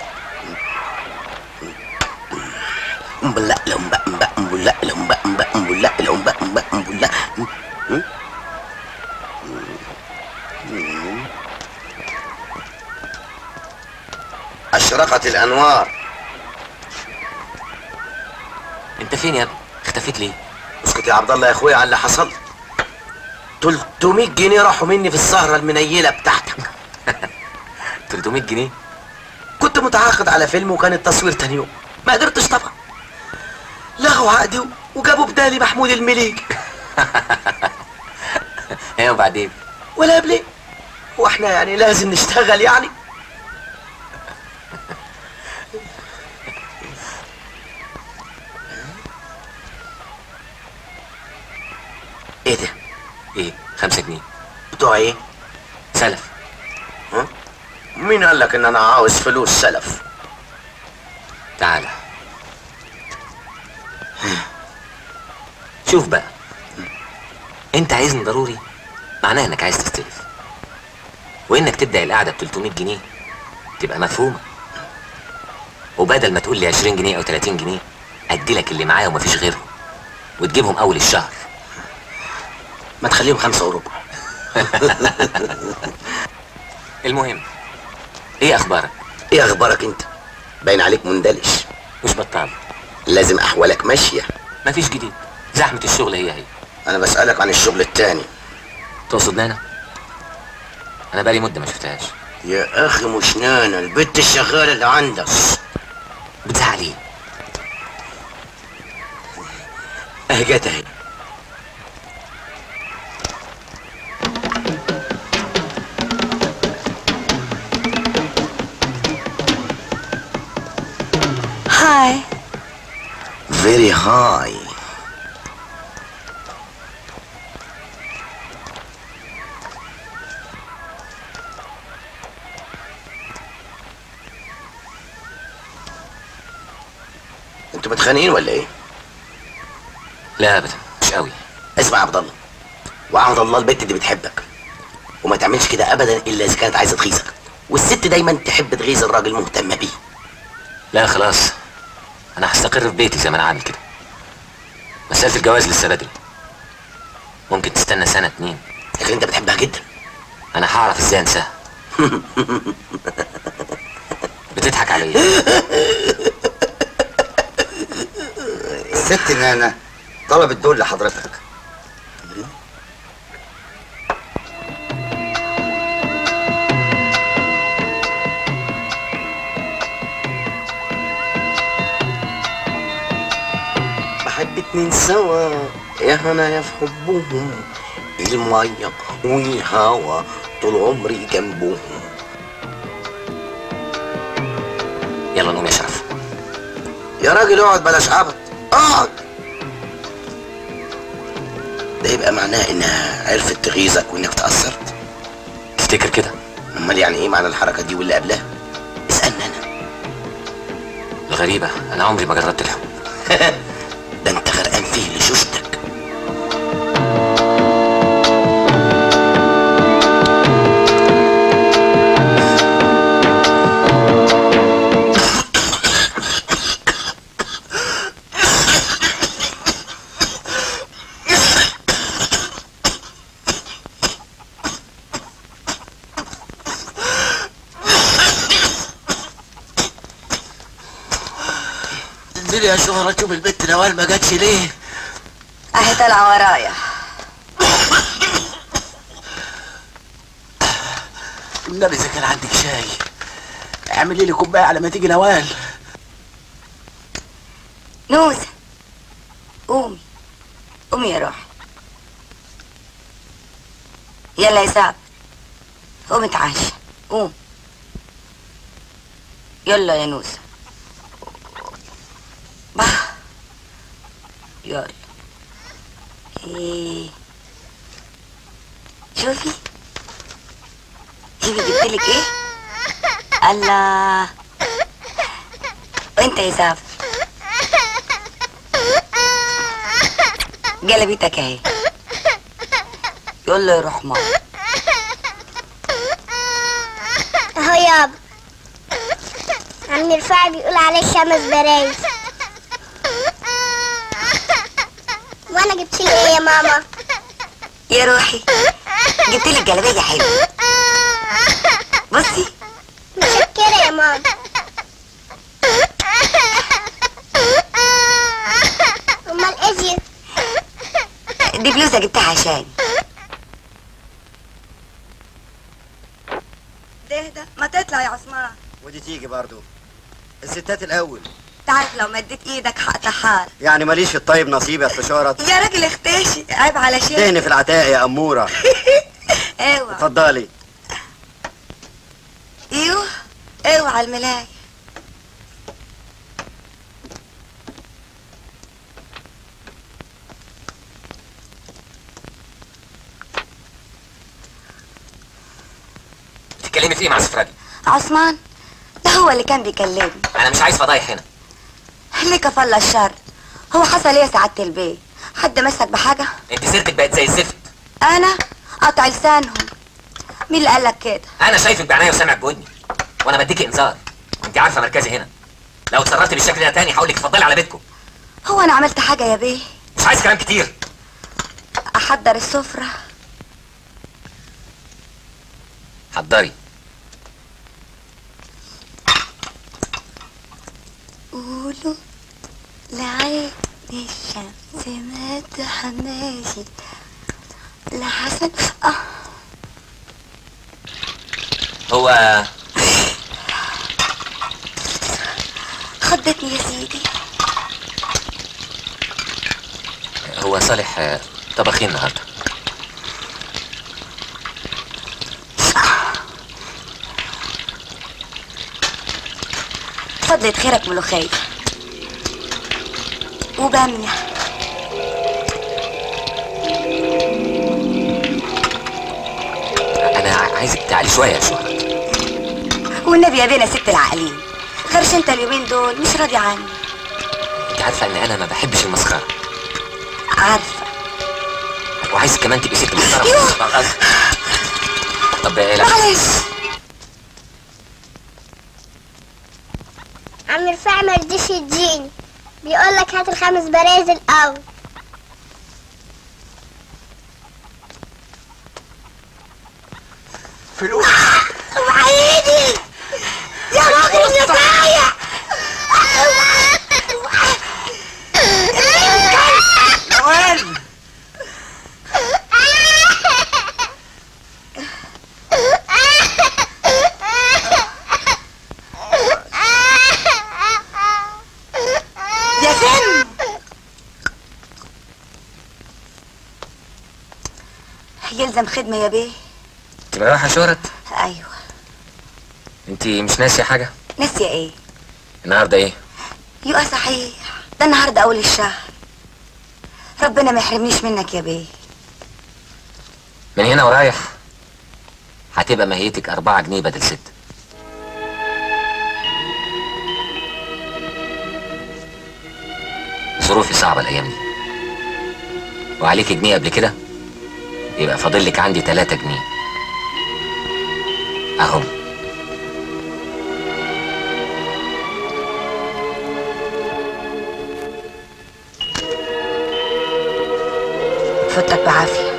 أمبلا لأمبا أمبا أمبلا لأمبا أمبا أمبلا لأمبا أمبا أمبلا م? م? أشرقت الأنوار انت فين يا ابني اختفيت ليه اسكت يا عبد الله يا اخويا على اللي حصل 300 جنيه راحوا مني في السهرة المنيلة بتاعتك 300 جنيه كنت متعاقد على فيلم وكان التصوير تاني يوم ما قدرتش طبعا لغوا عقدي وجابوا بدالي محمود المليك ايه وبعدين ولا قبلي واحنا يعني لازم نشتغل يعني ايه ده ايه خمسة جنيه بتوع ايه سلف ها مين قال لك ان انا عاوز فلوس سلف تعالى شوف بقى انت عايزني ضروري معناه انك عايز تستلف وانك تبدا القعده ب 300 جنيه تبقى مفهومه وبدل ما تقول لي 20 جنيه او 30 جنيه ادي لك اللي معايا ومفيش غيرهم وتجيبهم اول الشهر ما تخليهم خمسة وربع المهم ايه اخبارك ايه اخبارك انت باين عليك مندلش مش بطال لازم احوالك ماشية مفيش جديد زحمه الشغل هي هي انا بسألك عن الشغل التاني تقصد نانا انا بقالي مده ما شفتهاش يا اخي مش نانا البت الشغالة اللي عندك بتزعل ايه اهي جت اهي هاي فيري هاي انتوا متخانقين ولا ايه؟ لا ابدا مش قوي اسمع يا عبد الله وعبد الله البت دي بتحبك وما تعملش كده ابدا الا اذا كانت عايزه تغيظك والست دايما تحب تغيظ الراجل مهتمه بيه لا خلاص انا هستقر في بيتي زي ما انا عامل كده مسألة الجواز لسه بدري ممكن تستنى سنة اتنين لكن انت بتحبها جدا انا هعرف ازاي انساها بتضحك عليا الست نانا طلبت دول لحضرتك بحب اتنين سوا يا هنا يا في حبهم المية والهوا طول عمري جنبهم يلا نقوم يا شرف يا راجل اقعد بلاش عبط اقعد ده يبقى معناه انها عرفت تغيظك وانك تأثرت تفتكر كده امال يعني ايه معنى الحركة دي واللي قبلها اسألني انا الغريبة انا عمري ما جربت الحب ده انت غرقان فيه لشوشتك انزلي يا شهرة شوف البت نوال ما جاتش ليه اهي طالعه ورايا النبي اذا كان عندك شاي اعملي لي كوبايه على ما تيجي نوال نوسة قومي قومي يا روحي يلا يا سعد قوم اتعشى قوم يلا يا نوسة بح يلا ايه شوفي شوفي جبتلك ايه الله وانت يا سعد جلبيتك اهي يلا يا رحمن اهو يابا عم رفاعي بيقول عليك خمس برايز وانا جبت لي ايه يا ماما يا روحي جبت لك جلابيه حلوه بصي متشكرة يا ماما امال ايه دي دي بلوزه جبتها عشان تهدى ما تطلع يا عثمان ودي تيجي برضو الستات الاول تعرف لو مديت ايدك هقطعها يعني ماليش في الطيب نصيب يا استشارة يا راجل اختاشي عيب على شيء دهن في العتاق يا أمورة ايوه اتفضلي اوعى الملاية بتتكلمي في ايه مع سفراجي عثمان ده هو اللي كان بيكلمني انا مش عايز فضايح هنا ليه كفل الشر هو حصل ايه يا سعادة البيه حد مسك بحاجة انت سيرتك بقت زي الزفت انا قطع لسانهم مين اللي قالك كده انا شايفك بعناية وسامعك بودني وانا بديكي انذار انت عارفه مركزي هنا لو اتصرفت بالشكل ده تاني هقول لك اتفضلي على بيتكم هو انا عملت حاجة يا بيه مش عايز كلام كتير احضر السفرة حضري قولوا لعين الشمس ما تحماشي لحسن اه هو خضتني يا سيدي هو صالح آه، طبخين النهارده فضلت خيرك ملوخية وبامية انا عايزك تعالي شويه يا شهرة والنبي يا بينا ست العقلين غيرش انت اليومين دول مش راضي عني انت عارفه ان انا ما بحبش المسخره عارفة وعايز كمان تبقي ست محترمه طب آه، لا معلش عم رفاع ما رضيش يديني بيقول لك هات الخمس برايز الاول فلوس وعيدي يا راجل يا ضايع نوال يا سم يلزم خدمة يا بيه تبقى رايحه شهرة ايوه انت مش ناسيه حاجه ناسية ايه النهارده ايه يبقى صحيح ده النهاردة اول الشهر ربنا ما يحرمنيش منك يا بيه من هنا ورايح هتبقى ماهيتك أربعة جنيه بدل ست ظروفي صعبة الأيام دي وعليك جنيه قبل كده يبقى فاضل لك عندي تلاتة جنيه أهم فوتك بعافية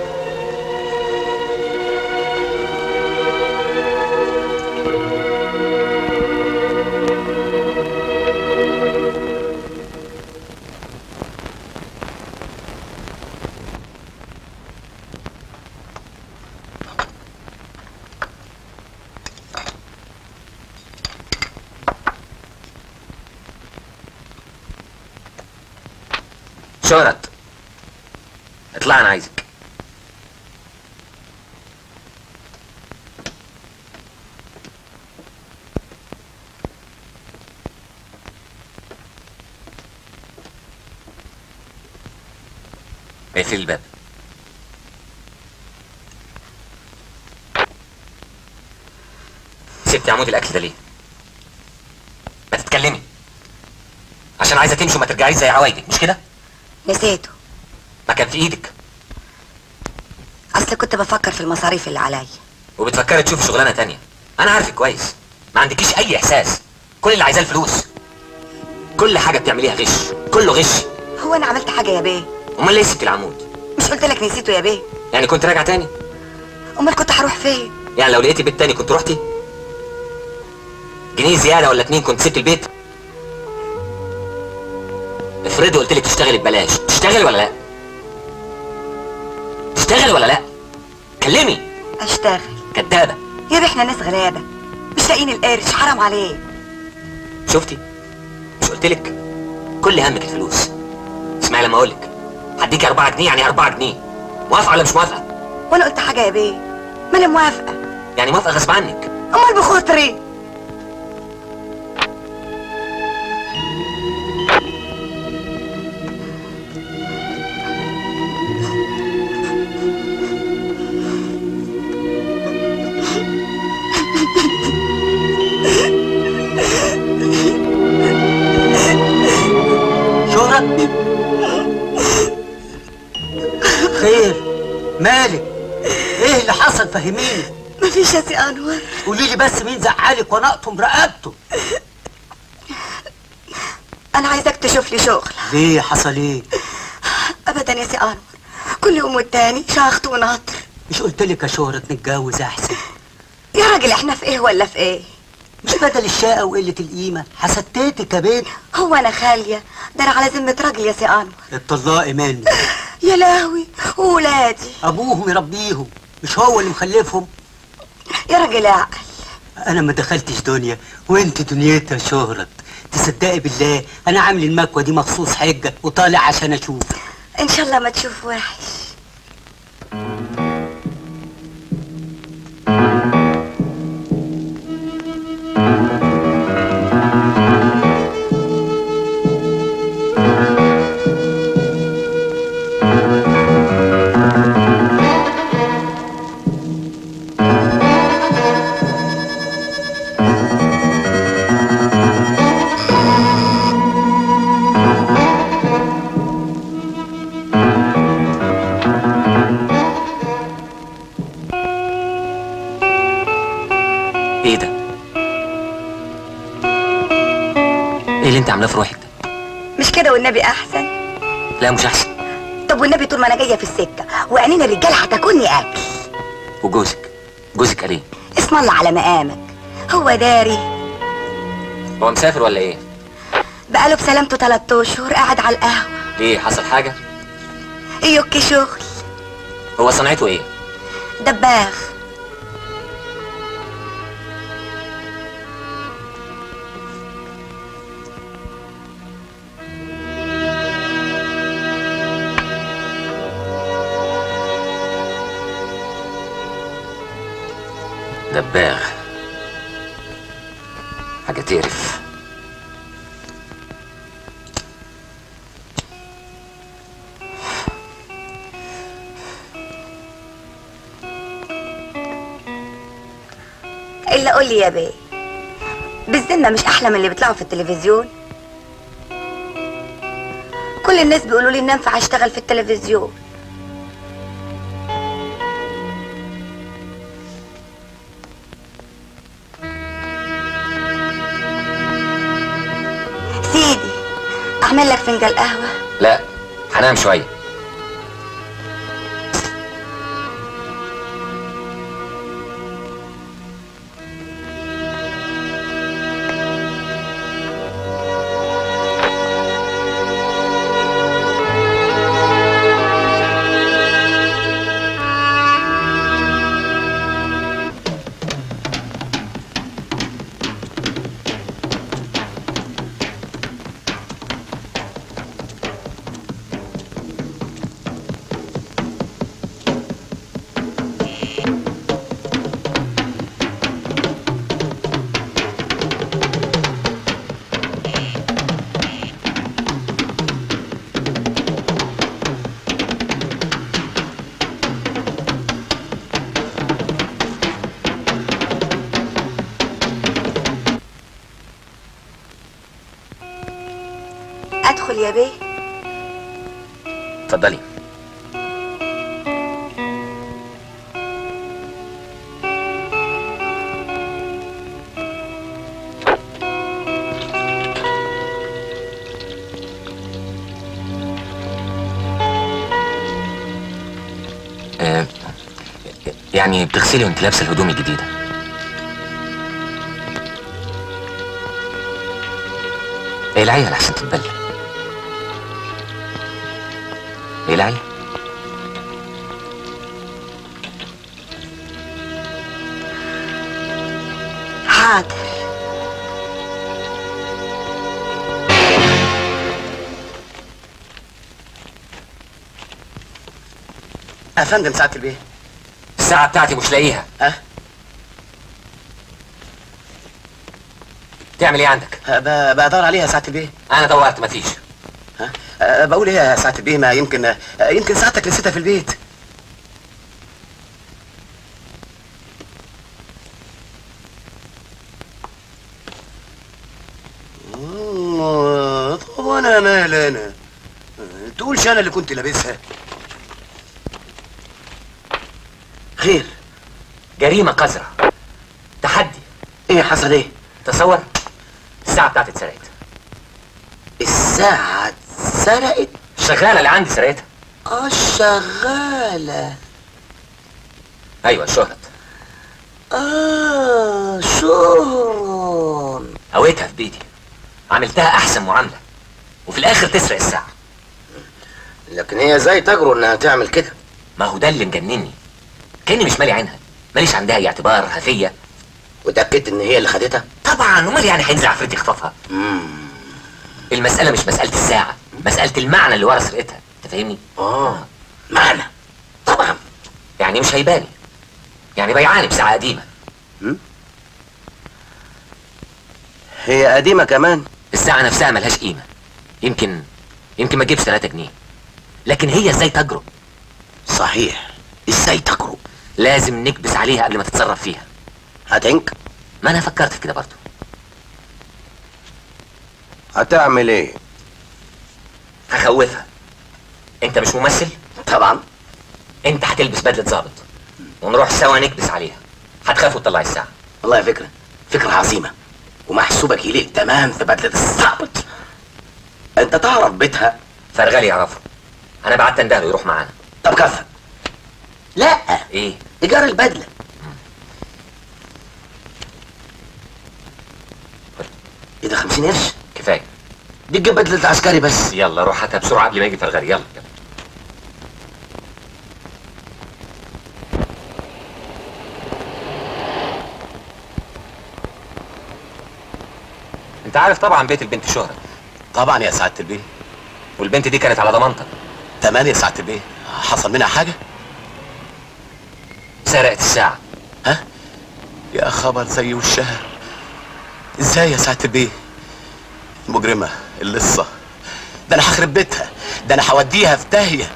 شهرت اطلع أنا عايزك اقفل الباب سبتي عمود الاكل ده ليه ما تتكلمي عشان عايزه تمشي وما ترجعيش زي عوايدك مش كده نسيته ما كان في ايدك اصل كنت بفكر في المصاريف اللي عليا وبتفكري تشوفي شغلانه تانية انا عارفك كويس ما عندكيش اي احساس كل اللي عايزاه الفلوس كل حاجه بتعمليها غش كله غش هو انا عملت حاجة يا بيه امال ليه سبت العمود مش قلت لك نسيته يا بيه يعني كنت راجع تاني امال كنت هروح فين يعني لو لقيتي بيت تاني كنت رحتي جنيه زياده ولا اتنين كنت سبت البيت افرضي قلت لك تشتغلي ببلاش تشتغلي ولا لا تشتغلي ولا لا كلمي اشتغل كدابه يا بيه احنا ناس غلابة مش لاقيين القرش حرام عليك شفتي مش قلت لك كل همك الفلوس اسمعي لما اقول لك هديكي 4 جنيه يعني 4 جنيه موافقه ولا مش موافقه وانا قلت حاجة يا بيه ما انا موافقة يعني موافقه غصب عنك امال بخاطري فهميني مفيش يا سي انور قولي لي بس مين زعلك وانا اقطم رقبته انا عايزك تشوف لي شغل ليه حصل ايه ابدا يا سي انور كل يوم والتاني شخط ونطر مش قلت لك يا شهرة نتجوز احسن يا راجل احنا في ايه ولا في ايه مش بدل الشقة وقلة القيمة حسدتك يا بنت هو انا خاليه ده انا على ذمه راجل يا سي انور اتطلقي مني يا لهوي وولادي ابوهم يربيهم مش هو اللي مخلفهم يا راجل اعقل انا ما دخلتش دنيا وانت دنيتها شهرت تصدقي بالله انا عامل المكوه دي مخصوص حجه وطالع عشان اشوف ان شاء الله ما تشوف وحش ايه ده؟ ايه اللي انت عاملاه في روحك ده؟ مش كده والنبي احسن لا مش احسن طب والنبي طول ما انا جايه في السكه وعينين الرجاله هتاكلني اكل وجوزك جوزك قال ايه؟ اسم الله على مقامك هو داري هو مسافر ولا ايه؟ بقاله بسلامته تلات اشهر قاعد على القهوه ليه حصل حاجة؟ يوكي شغل هو صنعته ايه؟ دباغ دباغ حاجة تقرف الا قول لي يا بيه بالذمه مش احلى من اللي بيطلعوا في التلفزيون كل الناس بيقولوا لي ان ينفع اشتغل في التلفزيون سيدي اعمل لك فنجان قهوه لا هنام شوية ادخل يا بيه اتفضلي آه، يعني بتغسلي وانت لابسه الهدوم الجديده العيا لحسن تتبل العيا حاضر افندم سعاده البيه الساعه بتاعتي مش لاقيها أه؟ تعمل ايه عندك ب- بدور عليها سعاده البيه انا دورت مفيش ها أه بقول ايه يا سعاده البيه ما يمكن أه يمكن سعادتك نسيتها في البيت آه، طب انا مال انا آه، تقولش انا اللي كنت لابسها خير جريمه قذره تحدي ايه حصل ايه تصور الساعه بتاعتي اتسرقت الساعة اتسرقت الشغاله اللي عندي سرقتها اه شغالة ايوه شهرت اه شهرة قويتها في بيتي عملتها احسن معامله وفي الاخر تسرق الساعه لكن هي ازاي تجرؤ انها تعمل كده ما هو ده اللي مجنني كاني مش مالي عينها ماليش عندها اي اعتبار هفيه وتأكدت ان هي اللي خدتها طبعا امال يعني هينزل عفريت يخطفها المساله مش مساله الساعه مساله المعنى اللي ورا سرقتها انت فاهمني اه معنى طبعا يعني مش هيباني يعني بيعاني بساعه قديمه هي قديمة كمان الساعه نفسها ملهاش قيمه يمكن يمكن ما تجيبش 3 جنيه لكن هي ازاي تجرؤ صحيح ازاي تجرؤ لازم نكبس عليها قبل ما تتصرف فيها هتنك ما انا فكرت في كده برضه هتعمل ايه هخوفها انت مش ممثل طبعا انت هتلبس بدله ظابط ونروح سوا نكبس عليها هتخاف وتطلع الساعه والله فكرة فكرة عظيمة ومحسوبك يليق تمام في بدلة الظابط انت تعرف بيتها فرغالي يعرفه انا بعت اندهله يروح معانا طب كفى لا ايه ايجار البدلة ايه ده 50 قرش كفايه دي تجيب بدلة عسكري بس يلا روح هاتها بسرعه قبل ما يجي فرغالي يلا يلا انت عارف طبعا بيت البنت شهرة طبعا يا سعاده البيه والبنت دي كانت على ضمانتك تمام يا سعاده البيه حصل منها حاجه سرقت الساعه ها يا خبر زي وشها ازاي يا سعاده البيه المجرمه اللصه ده انا هخرب بيتها ده انا هوديها في داهيه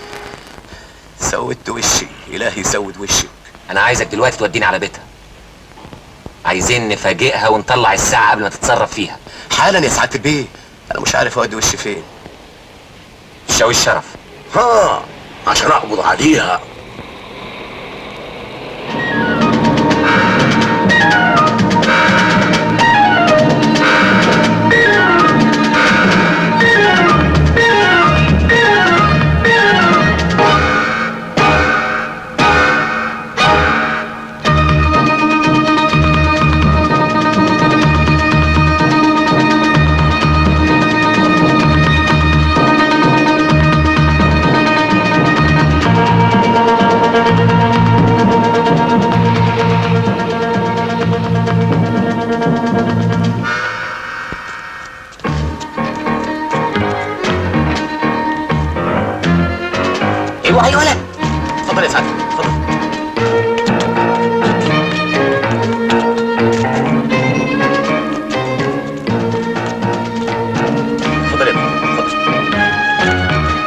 سودت وشي الهي سود وشي انا عايزك دلوقتي توديني على بيتها عايزين نفاجئها ونطلع الساعه قبل ما تتصرف فيها حالا يا سعاده البيه انا مش عارف اودي وشي فين الشاوي الشرف ها عشان اقبض عليها ايوه ايوه لا اتفضل يا سعاده اتفضل اتفضل يا ابني اتفضل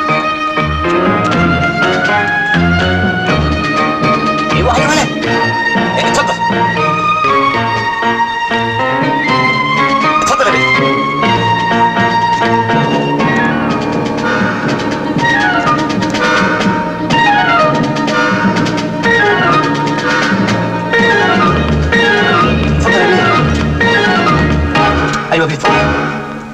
ايوه ايوه لا إيه، اتفضل اتفضل يا بنت اتفضل يا بنت ايوه بيه اتفضل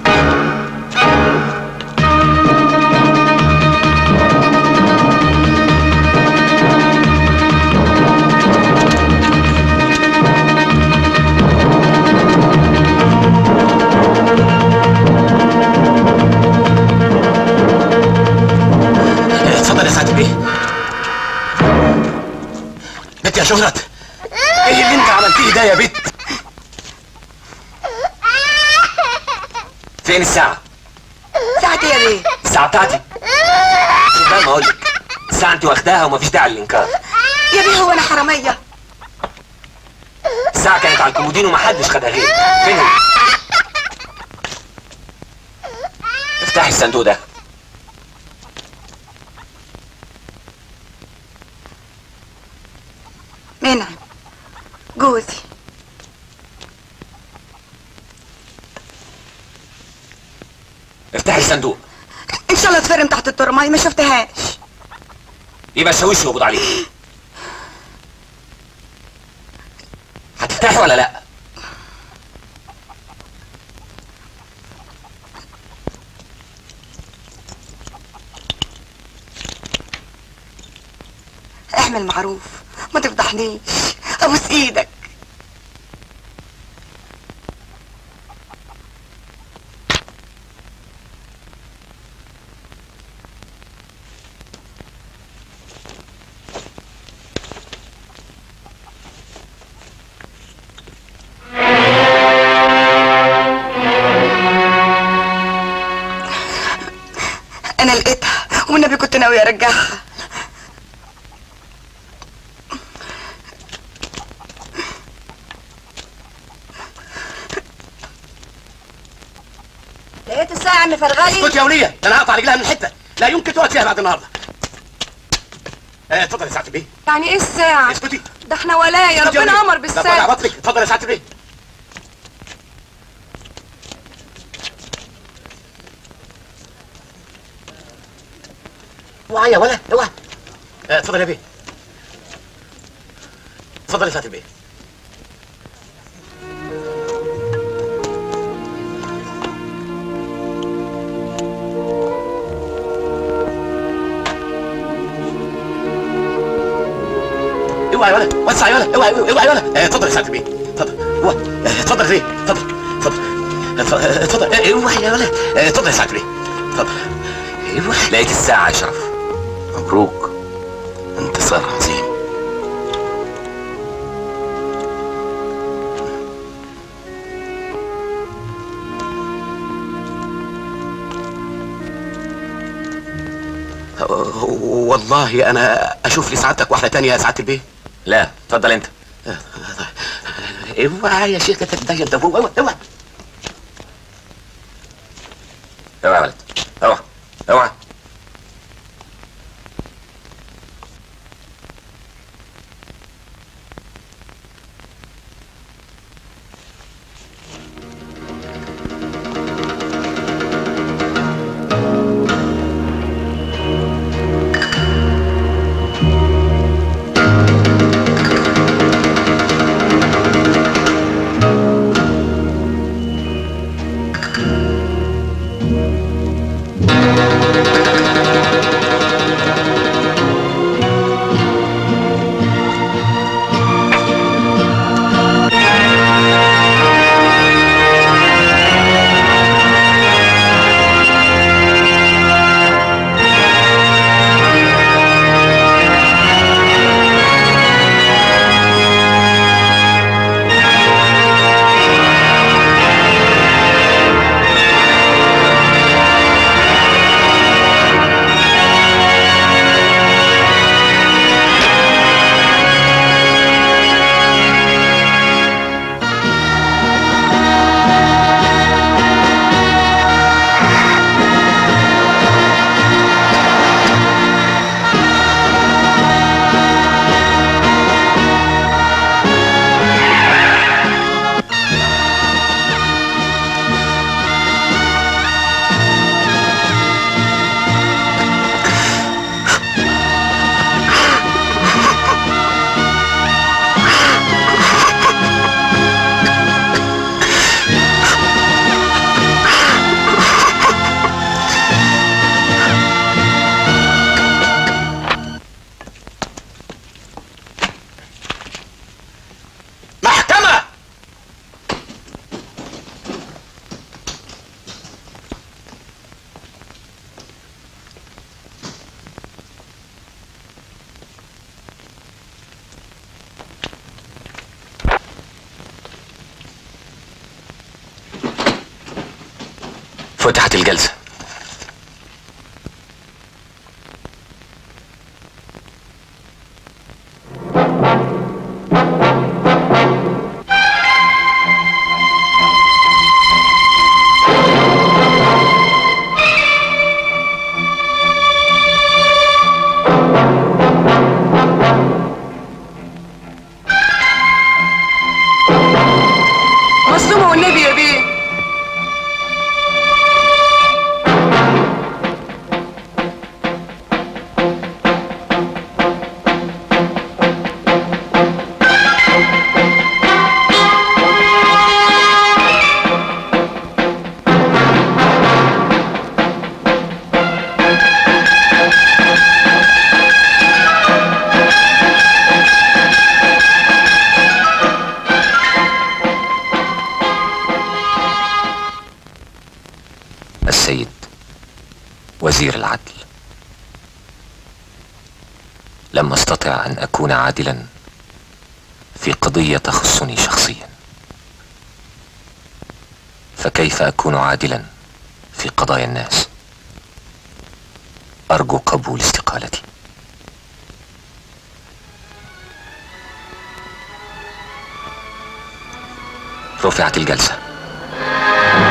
اتفضل يا سعاده بيه بنت يا شهرت ايه اللي انت عملتيه ده يا بنت فين الساعه ساعتي يا بيه الساعه بتاعتي شوف بقى ما اقول لك الساعه انت واخداها ومفيش داعي للانكار يا بيه هو انا حراميه الساعه كانت على الكومودين ومحدش خدها غيري فين هي افتحي الصندوق ده منعم جوزي افتحي الصندوق ان شاء الله تفرم تحت الترماي ما شفتهاش يبقى شاويش يقبض عليه ولا لا اعمل معروف ما تفضحنيش ابوس ايدك انا لقيتها والنبي كنت ناوي ارجعها لقيت الساعة يا عم فرغلي اسكت يا وليه ده انا هقطع رجلها من حته لا يمكن تقعد فيها بعد النهارده آه، اتفضل يا سعاده البيه يعني ايه الساعة؟ اسكتي ده احنا ولاية اسكتي يا ربنا ولية. امر لا بالساعة تضيع بطنك اتفضل يا سعاده البيه اوعى يا ولا اوعى آه، اتفضل يا بيه اتفضل يا سعاده البيه اوعى يا ولا وسع يا ولا اوعى اوعى يا ولا آه، اتفضل يا سعاده البيه اتفضل اوعى آه، اتفضل يا بيه اتفضل اتفضل اتفضل آه، اتفضل آه، اوعى يا ولا آه، اتفضل يا سعاده البيه اتفضل اوعى لقيت الساعة يا شرف مبروك انتصار عظيم والله انا اشوف لي سعادتك واحده تانية يا سعاده البيه لا اتفضل انت اوعى يا شيخ تتدين انت اوعى اوعى اوعى يا ولد اوعى اوعى محكمة فتحت الجلسة مصدومة والنبي يا بيه السيد وزير العدل لم استطع ان اكون عادلا في قضيه تخصني شخصيا فكيف اكون عادلا في قضايا الناس ارجو قبول استقالتي رفعت الجلسه